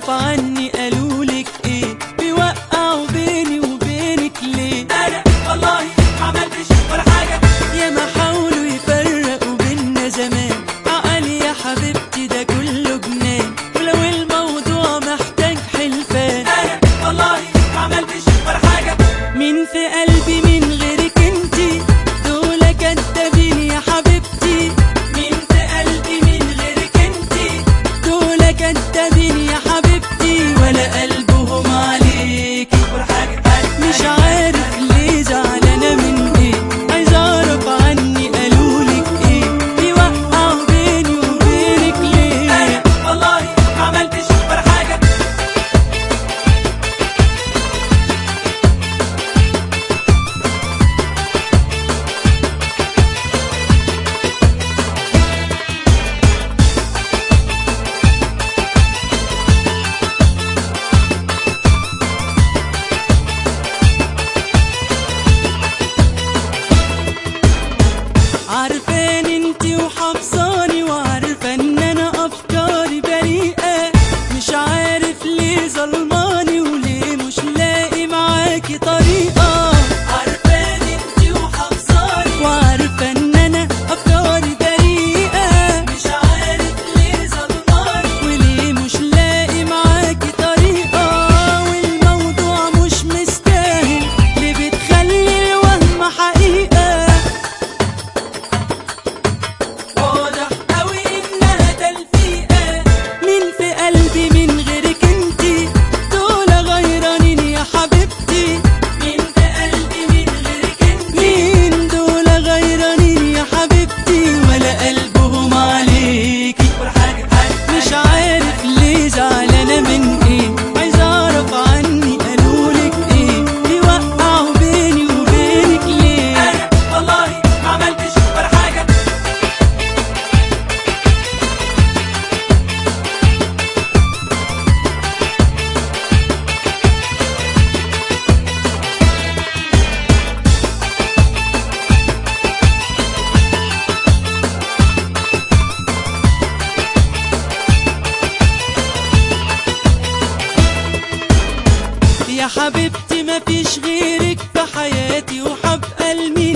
اعرف عني قالولك ايه بيوقعوا بيني وبينك ليه انا والله ما عملتش ولا حاجه يا ما حاولوا يفرقوا بينا زمان عقل يا حبيبتي ده كله جنان ولو الموضوع محتاج حلفان انا والله ما عملتش ولا حاجه مين في قلبي من غيرك انتي دول كدابين يا حبيبتي مين في قلبي من غيرك انتي دول كدابين يا حبيبتي ولا قلبهم عليكي ولا حاجه حاجة- مش حاجة- عارف ليه زعلانة من ايه عايز اعرف عني قالولك ايه بيوقعوا بيني وبينك ليه انا والله ما عملتش ولا حاجه عارفان انتي وحافظاني وعارفة ان انا افكاري بريئة مش عارف ليه ظلماني وليه مش لاقي معاكي طريقة عارفان انتي وحافظاني وعارفة ان انا افكاري بريئة مش عارف ليه ظلماني وليه مش لاقي معاكي طريقة والموضوع مش مستاهل ليه بتخلي الوهم حقيقة واضح قوي انها تلفيقه مين في قلبي من غيرك انتي دول غيرانين يا حبيبتي مين في قلبي من غيرك انتي مين دول غيرانين يا حبيبتي ولا قلبهم عليكي ولا حاجه حاجه مش عارف ليه زعلانة من ايه عايز اعرف عني قالولك ايه بيوقعوا بيني وبينك ليه انا والله ما عملتش ولا حاجه يا حبيبتي مفيش غيرك في حياتي وحبقى لمين